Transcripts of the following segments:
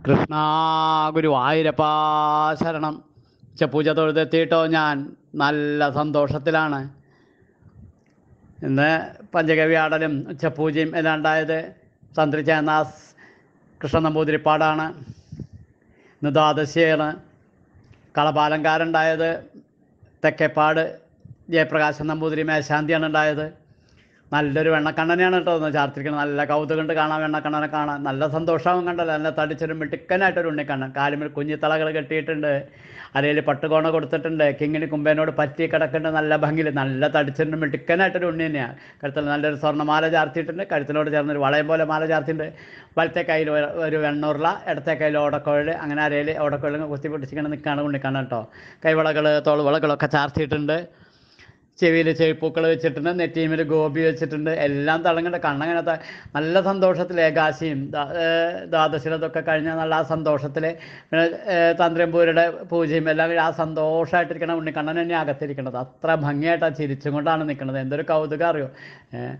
കൃഷ്ണ ഗുരുവായൂരപ്പാ ശരണം ഉച്ചപൂജ തൊഴുതെത്തിയിട്ടോ ഞാൻ നല്ല സന്തോഷത്തിലാണ് ഇന്ന് പഞ്ചഗവി ആടലും ഉച്ചപൂജയും എല്ലാം ഉണ്ടായത് തന്ത്രി ചേന്നാസ് കൃഷ്ണ നമ്പൂതിരിപ്പാടാണ് ഇന്ന് ദ്വാദശിയാണ് കളപാലങ്കാരുണ്ടായത് തെക്കേപ്പാട് ജയപ്രകാശൻ നമ്പൂതിരി മേശാന്തിയാണ് ഉണ്ടായത് നല്ലൊരു വെണ്ണക്കണ്ണനെയാണ് കേട്ടോ ഒന്ന് ചാർത്തിരിക്കുന്നത് നല്ല കൗതുകണ്ട് കാണാൻ വെണ്ണക്കണ്ണനെ കാണാൻ നല്ല സന്തോഷമാവും കണ്ടല്ലോ നല്ല തടിച്ചൊരു മിടുക്കനായിട്ടൊരു ഉണ്ണിക്കണ്ണൻ കാലുമിൽ കുഞ്ഞിത്തളകൾ കെട്ടിയിട്ടുണ്ട് അരയിൽ പട്ടുകോണ കൊടുത്തിട്ടുണ്ട് കിങ്ങിണി കുമ്പേനോട് പറ്റി കിടക്കുന്നുണ്ട് നല്ല ഭംഗിയിൽ നല്ല തടിച്ചൊരു മിടുക്കനായിട്ടൊരു ഉണ്ണി തന്നെയാണ് കഴുത്തിൽ നല്ലൊരു സ്വർണ്ണമാല ചാർത്തിയിട്ടുണ്ട് കഴുത്തിനോട് ചേർന്നൊരു വളയം പോലെ മാല ചാർത്തിയിട്ടുണ്ട് വലത്തെ കയ്യിൽ ഒരു- ഒരു വെണ്ണൂറില ഇടത്തെ കയ്യിൽ ഓടക്കോഴൽ അങ്ങനെ അരയിൽ ഓടക്കോഴൽ കുത്തി പൊട്ടിച്ചിങ്ങനെ നിൽക്കുകയാണ് ഉണ്ണിക്കണ്ണൻ കേട്ടോ കൈവളകൾ തോൾവളകളൊക്കെ ചാർത്തിയിട്ടുണ്ട് ചെവിയിൽ ചെവിപ്പൂക്കൾ വെച്ചിട്ടുണ്ട് നെറ്റീമിൽ ഗോപി വെച്ചിട്ടുണ്ട് എല്ലാം തിളങ്ങുന്നുണ്ട് കണ്ണങ്ങനെ ത- നല്ല സന്തോഷത്തിൽ ഏകാശിയും ദാ- ഏർ ദ്വാദശിലതൊക്കെ കഴിഞ്ഞ നല്ല ആ സന്തോഷത്തിൽ പിന്നെ ഏർ തന്ത്രമ്പൂരുടെ പൂജയും എല്ലാം കഴിഞ്ഞ് ആ സന്തോഷമായിട്ടിരിക്കണം ഉണ്ണിക്കണ്ണൻ തന്നെ അകത്തിരിക്കണത് അത്ര ഭംഗിയായിട്ടാണ് ചിരിച്ചും കൊണ്ടാണ് നിൽക്കുന്നത് എന്തൊരു കൗതുകം അറിയോ ഏർ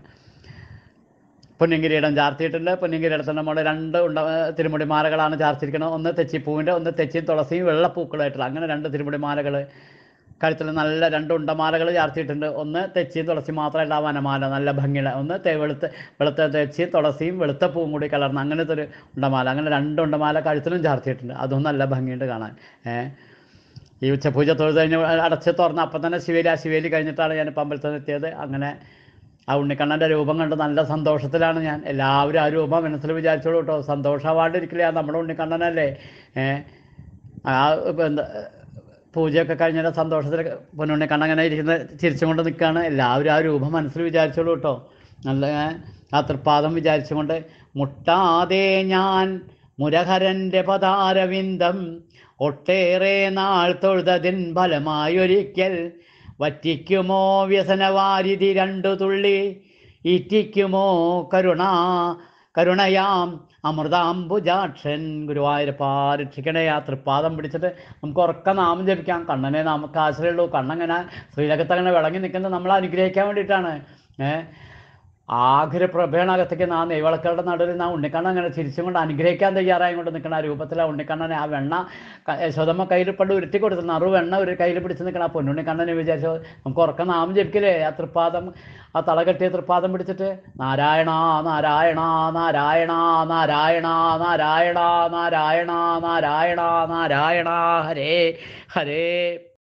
പൊന്നിങ്കിരീടം ചാർത്തിയിട്ടുണ്ട് പൊന്നിങ്കിരീടത്തിൻ്റെ മുകളിൽ രണ്ട് ഉണ്ട തിരുമുടി മാലകളാണ് ചാർത്തിരിക്കുന്നത് ഒന്ന് തെച്ചിപ്പൂവിൻ്റെ ഒന്ന് തെച്ചിയും തുളസിയും വെള്ളപ്പൂക്കളായിട്ടുള്ള അങ്ങനെ രണ്ട് തിരുമുടി മാലകൾ കഴുത്തിൽ നല്ല രണ്ട് ഉണ്ടമാലകൾ ചാർത്തിയിട്ടുണ്ട് ഒന്ന് തെച്ചിയും തുളസി മാത്രമായിട്ട് ആ വനമാല നല്ല ഭംഗിയുള്ള ഒന്ന് തെ വെളുത്ത വെളുത്ത തെച്ചിയും തുളസിയും വെളുത്ത പൂവും കൂടി കലർന്ന് അങ്ങനത്തെ ഒരു ഉണ്ടമാല അങ്ങനെ രണ്ട് ഉണ്ടമാല കഴുത്തിലും ചാർത്തിയിട്ടുണ്ട് അതും നല്ല ഭംഗിയുണ്ട് കാണാൻ ഏഹ് ഈ ഉച്ചപൂജ തൊഴുത് കഴിഞ്ഞ് അടച്ച് തുറന്ന് അപ്പം തന്നെ ശിവേലി ആ ശിവേലി കഴിഞ്ഞിട്ടാണ് ഞാൻ ഇപ്പം അമ്പലത്തിൽ നിന്ന് എത്തിയത് അങ്ങനെ ആ ഉണ്ണിക്കണ്ണൻ്റെ രൂപം കണ്ട് നല്ല സന്തോഷത്തിലാണ് ഞാൻ എല്ലാവരും ആ രൂപം മനസ്സിൽ വിചാരിച്ചോളൂ കേട്ടോ സന്തോഷമാവാണ്ടിരിക്കില്ല നമ്മുടെ ഉണ്ണിക്കണ്ണനല്ലേ ഏഹ് ആ ഇപ്പം എന്താ പൂജയൊക്കെ കഴിഞ്ഞ സന്തോഷത്തിൽ പൊന്നുണ്ണിക്കണ്ണൻ അങ്ങനെ ഇരിക്കുന്ന ചിരിച്ചും കൊണ്ട് നിൽക്കുകയാണ് എല്ലാവരും ആ രൂപം മനസ്സിൽ വിചാരിച്ചോളൂ കേട്ടോ നല്ല ആ തൃപ്പാദം വിചാരിച്ചുകൊണ്ട് മുട്ടാതെ ഞാൻ മുരഹരൻ്റെ പദാരവിന്ദം ഒട്ടേറെ നാൾ തൊഴുതതിൻ ഫലമായൊരിക്കൽ വറ്റിക്കുമോ വ്യസനവാരിധി രണ്ടു തുള്ളി ഇറ്റിക്കുമോ കരുണ കരുണയാം അമൃതാംബുജാക്ഷൻ ഗുരുവായൂരപ്പാ രക്ഷിക്കണേ ആ തൃപ്പാദം പിടിച്ചിട്ട് നമുക്ക് ഉറക്ക നാമം ജപിക്കാം കണ്ണനെ നമുക്ക് ആശ്രയമുള്ളൂ കണ്ണങ്ങനെ ശ്രീലകത്ത് അങ്ങനെ വിളങ്ങി നിൽക്കുന്നത് നമ്മൾ അനുഗ്രഹിക്കാൻ വേണ്ടിയിട്ടാണ് ഏഹ് ആഗ്രഹ പ്രഭേണകത്തേക്ക് ആ നെയ്വിളക്കളുടെ നടുവിൽ ആ ഉണ്ണിക്കണ്ണൻ അങ്ങനെ ചിരിച്ചും കൊണ്ട് അനുഗ്രഹിക്കാൻ തയ്യാറായി കൊണ്ട് നിൽക്കുന്ന ആ രൂപത്തിൽ ആ ഉണ്ണിക്കണ്ണനെ ആ വെണ്ണ ക- യശോദമ്മ കയ്യിൽ പണ്ട് ഉരുട്ടി കൊടുത്തു നറു വെണ്ണ ഒരു കയ്യിൽ പിടിച്ച് നിൽക്കണം ആ പൊന്നുണ്ണിക്കണ്ണനെ വിചാരിച്ചു നമുക്ക് ഉറക്കം നാമം ജപിക്കില്ലേ ആ തൃപ്പാദം ആ തള കെട്ടിയ തൃപ്പാദം പിടിച്ചിട്ട് നാരായണ നാരായണ നാരായണ നാരായണ നാരായണ നാരായണ നാരായണ നാരായണ ഹരേ ഹരേ